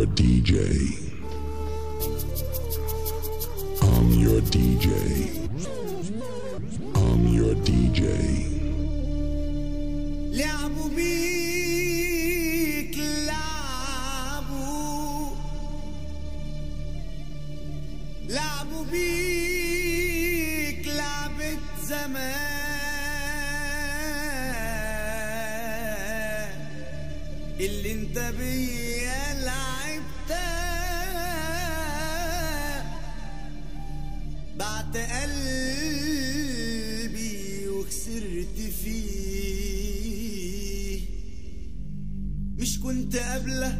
DJ. I'm your DJ. I'm your DJ. لعبوا بيك لعبوا لعبوا بيك لعبة زمان اللي انت بيا لعبتها بعت قلبي وخسرت فيه مش كنت قبله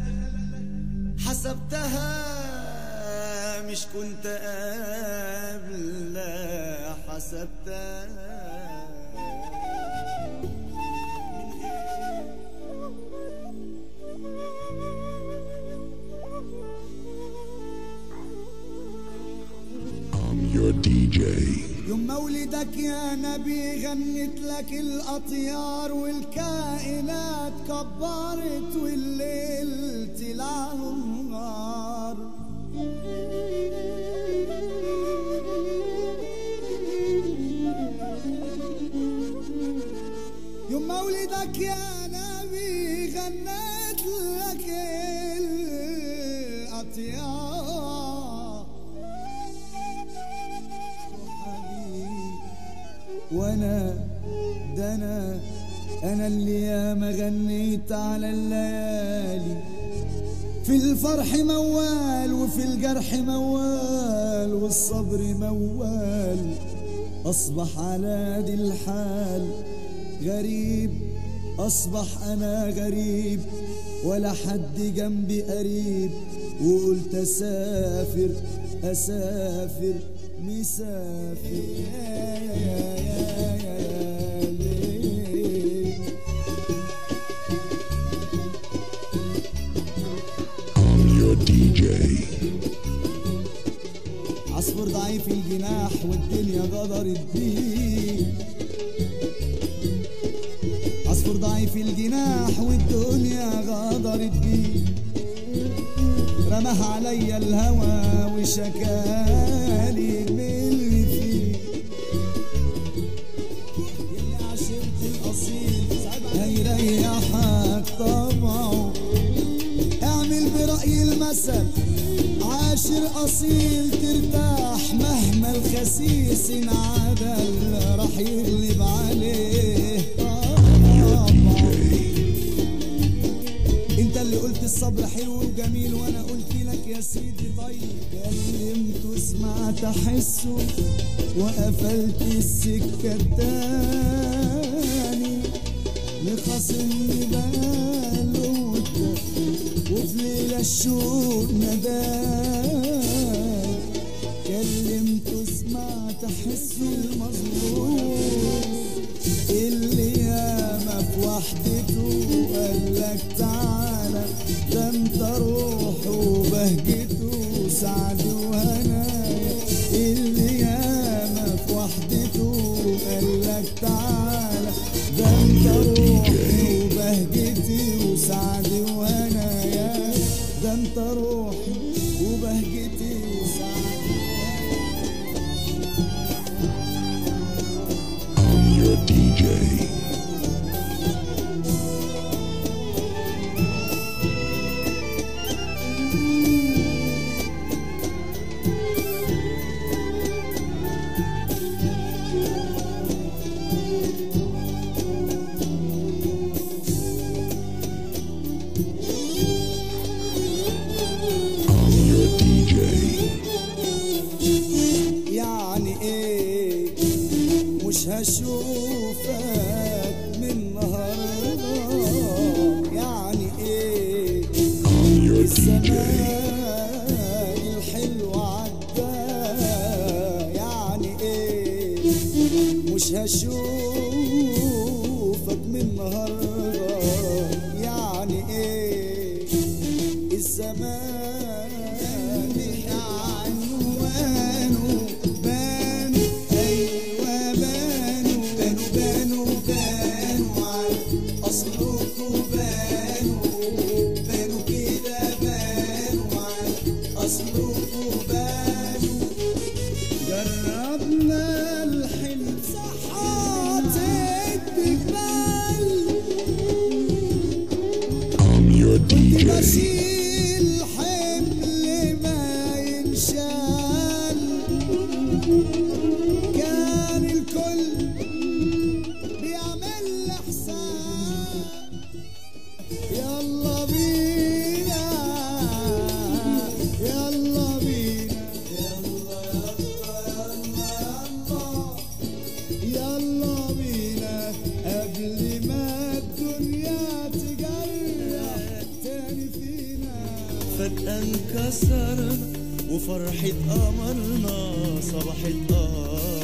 حسبتها مش كنت قبله حسبتها I'm your DJ. يوم مولدك يا نبي غنت لك الأطيار والكائنات كبرت والليل طلع له النهار يوم مولدك يا نبي غنت لك الأطيار حبيبي وانا ده انا انا اللي ياما غنيت على الليالي في الفرح موال وفي الجرح موال والصبر موال اصبح على دي الحال غريب اصبح انا غريب ولا حد جنبي قريب وقلت اسافر اسافر مسافر يا يا يا يا يا ليه I'm your DJ. عصفور ضعيف الجناح والدنيا غدرت بيه عصفور ضعيف الجناح والدنيا غدرت بيه رماها عليا الهوى وشكالي من اللي فيه يلي عشرت الاصيل هيريحك طبعه اعمل برأي المثل عاشر أصيل ترتاح مهما الخسيس انعدل راح يغلب عليه طبعا انت اللي قلت الصبر حلو وجميل وانا قلت لك يا سيدي طيب كلمت وسمعت احسه وقفلت السكه التاني لخصمني باله مدة وفي ليلة الشوق نداني كلمت وسمعت احسه المظلوم اللي ياما في وحدته قالك تعالى ده انت روحه وبهجته سعد وهنايا اللي ياما في وحدته قالك تعالى ده انت روحي وبهجتي وسعدي وهنايا ده انت روحي وبهجتي وسعدي I'm your DJ. I'm your DJ. يعني ايه مش هشوفك من النهارده يعني ايه I'm your DJ. الزمان الحلو عدى يعني ايه مش هشوفك من النهارده يعني ايه الزمان عنوانه بانوا ايوه بانوا بانوا بانوا بانوا على اصلكوا بانوا بانوا كده بانوا بشيل حمل ما ينشال كان الكل بيعمل لي حساب يلا بينا يلا بينا يلا يلا يلا بينا قبل ما الدنيا تجرح تاني فينا فجأة انكسرنا وفرحة قمرنا صبحت قمر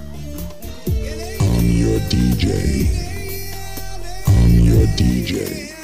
I'm your DJ. I'm your DJ.